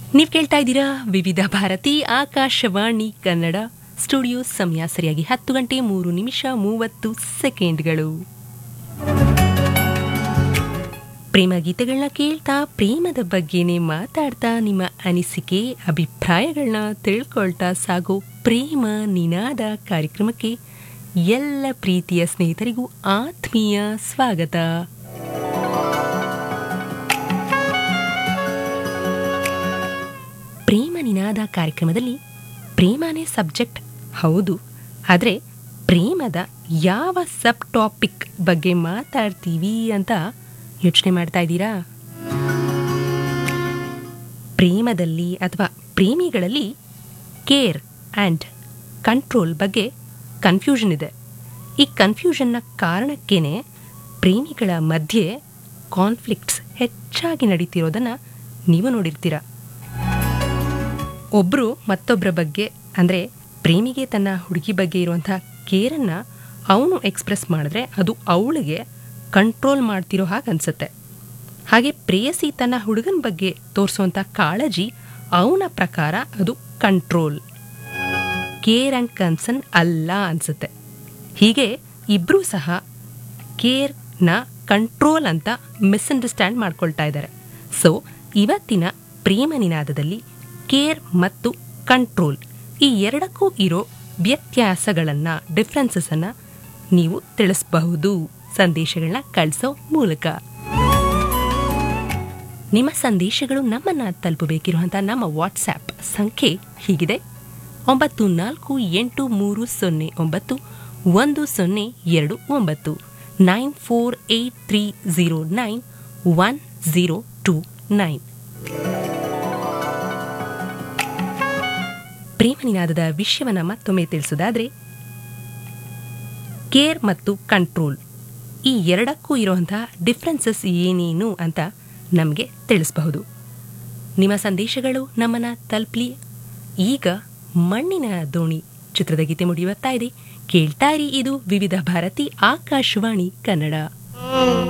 ನೀವು ಕೇಳ್ತಾ ಇದ್ದೀರಾ ವಿವಿಧ ಭಾರತಿ ಆಕಾಶವಾಣಿ ಕನ್ನಡ ಸ್ಟುಡಿಯೋ ಸಮಯ ಸರಿಯಾಗಿ ಹತ್ತು ಗಂಟೆ ಮೂರು ನಿಮಿಷ ಮೂವತ್ತು ಸೆಕೆಂಡ್ಗಳು ಪ್ರೇಮ ಗೀತೆಗಳನ್ನ ಕೇಳ್ತಾ ಪ್ರೇಮದ ಬಗ್ಗೆನೇ ಮಾತಾಡ್ತಾ ನಿಮ್ಮ ಅನಿಸಿಕೆ ಅಭಿಪ್ರಾಯಗಳನ್ನ ತಿಳ್ಕೊಳ್ತಾ ಸಾಗೋ ಪ್ರೇಮ ನಿನಾದ ಕಾರ್ಯಕ್ರಮಕ್ಕೆ ಎಲ್ಲ ಪ್ರೀತಿಯ ಸ್ನೇಹಿತರಿಗೂ ಆತ್ಮೀಯ ಸ್ವಾಗತ ಪ್ರೇಮ ನಿನಾದ ಕಾರ್ಯಕ್ರಮದಲ್ಲಿ ಪ್ರೇಮನೇ ಸಬ್ಜೆಕ್ಟ್ ಹೌದು ಆದರೆ ಪ್ರೇಮದ ಯಾವ ಸಬ್ ಟಾಪಿಕ್ ಬಗ್ಗೆ ಮಾತಾಡ್ತೀವಿ ಅಂತ ಯೋಚನೆ ಮಾಡ್ತಾ ಇದ್ದೀರಾ ಪ್ರೇಮದಲ್ಲಿ ಅಥವಾ ಪ್ರೇಮಿಗಳಲ್ಲಿ ಕೇರ್ ಆ್ಯಂಡ್ ಕಂಟ್ರೋಲ್ ಬಗ್ಗೆ ಕನ್ಫ್ಯೂಷನ್ ಇದೆ ಈ ಕನ್ಫ್ಯೂಷನ್ನ ಕಾರಣಕ್ಕೇನೆ ಪ್ರೇಮಿಗಳ ಮಧ್ಯೆ ಕಾನ್ಫ್ಲಿಕ್ಟ್ಸ್ ಹೆಚ್ಚಾಗಿ ನಡೀತಿರೋದನ್ನು ನೀವು ನೋಡಿರ್ತೀರ ಒಬ್ಬರು ಮತ್ತೊಬ್ಬರ ಬಗ್ಗೆ ಅಂದರೆ ಪ್ರೇಮಿಗೆ ತನ್ನ ಹುಡುಗಿ ಬಗ್ಗೆ ಇರುವಂಥ ಕೇರನ್ನು ಅವನು ಎಕ್ಸ್ಪ್ರೆಸ್ ಮಾಡಿದ್ರೆ ಅದು ಅವಳಿಗೆ ಕಂಟ್ರೋಲ್ ಮಾಡ್ತಿರೋ ಹಾಗೆ ಅನಿಸುತ್ತೆ ಹಾಗೆ ಪ್ರೇಯಸಿ ತನ್ನ ಹುಡುಗನ ಬಗ್ಗೆ ತೋರಿಸುವಂಥ ಕಾಳಜಿ ಅವನ ಪ್ರಕಾರ ಅದು ಕಂಟ್ರೋಲ್ ಕೇರ್ ಆ್ಯಂಡ್ ಕನ್ಸರ್ನ್ ಅಲ್ಲ ಅನಿಸುತ್ತೆ ಹೀಗೆ ಇಬ್ಬರೂ ಸಹ ಕೇರ್ನ ಕಂಟ್ರೋಲ್ ಅಂತ ಮಿಸ್ಅಂಡರ್ಸ್ಟ್ಯಾಂಡ್ ಮಾಡ್ಕೊಳ್ತಾ ಇದ್ದಾರೆ ಸೊ ಇವತ್ತಿನ ಪ್ರೇಮ ನಿನಾದದಲ್ಲಿ ಕೇರ್ ಮತ್ತು ಕಂಟ್ರೋಲ್ ಈ ಎರಡಕ್ಕೂ ಇರೋ ವ್ಯತ್ಯಾಸಗಳನ್ನು ಡಿಫ್ರೆನ್ಸಸನ್ನು ನೀವು ತಿಳಿಸಬಹುದು ಸಂದೇಶಗಳನ್ನ ಕಳಿಸೋ ಮೂಲಕ ನಿಮ್ಮ ಸಂದೇಶಗಳು ನಮ್ಮನ್ನ ತಲುಪಬೇಕಿರುವಂಥ ನಮ್ಮ ವಾಟ್ಸ್ಆ್ಯಪ್ ಸಂಖ್ಯೆ ಹೀಗಿದೆ ಒಂಬತ್ತು ನಾಲ್ಕು ಎಂಟು ಮೂರು ಸೊನ್ನೆ ಒಂಬತ್ತು ಒಂದು ಸೊನ್ನೆ ಎರಡು ಒಂಬತ್ತು nine four eight three zero nine one zero two nine ಪ್ರೇಮ ನಿನಾದದ ವಿಷಯವನ್ನು ಮತ್ತೊಮ್ಮೆ ತಿಳಿಸೋದಾದ್ರೆ ಕೇರ್ ಮತ್ತು ಕಂಟ್ರೋಲ್ ಈ ಎರಡಕ್ಕೂ ಇರುವಂತಹ ಡಿಫ್ರೆನ್ಸಸ್ ಏನೇನು ಅಂತ ನಮಗೆ ತಿಳಿಸಬಹುದು ನಿಮ್ಮ ಸಂದೇಶಗಳು ನಮ್ಮನ್ನ ತಲುಪಲಿ ಈಗ ಮಣ್ಣಿನ ದೋಣಿ ಚಿತ್ರದ ಗೀತೆ ಮುಡಿಯುತ್ತಾ ಇದೆ ಕೇಳ್ತಾ ಇರಿ ಇದು ವಿವಿಧ ಭಾರತಿ ಆಕಾಶವಾಣಿ ಕನ್ನಡ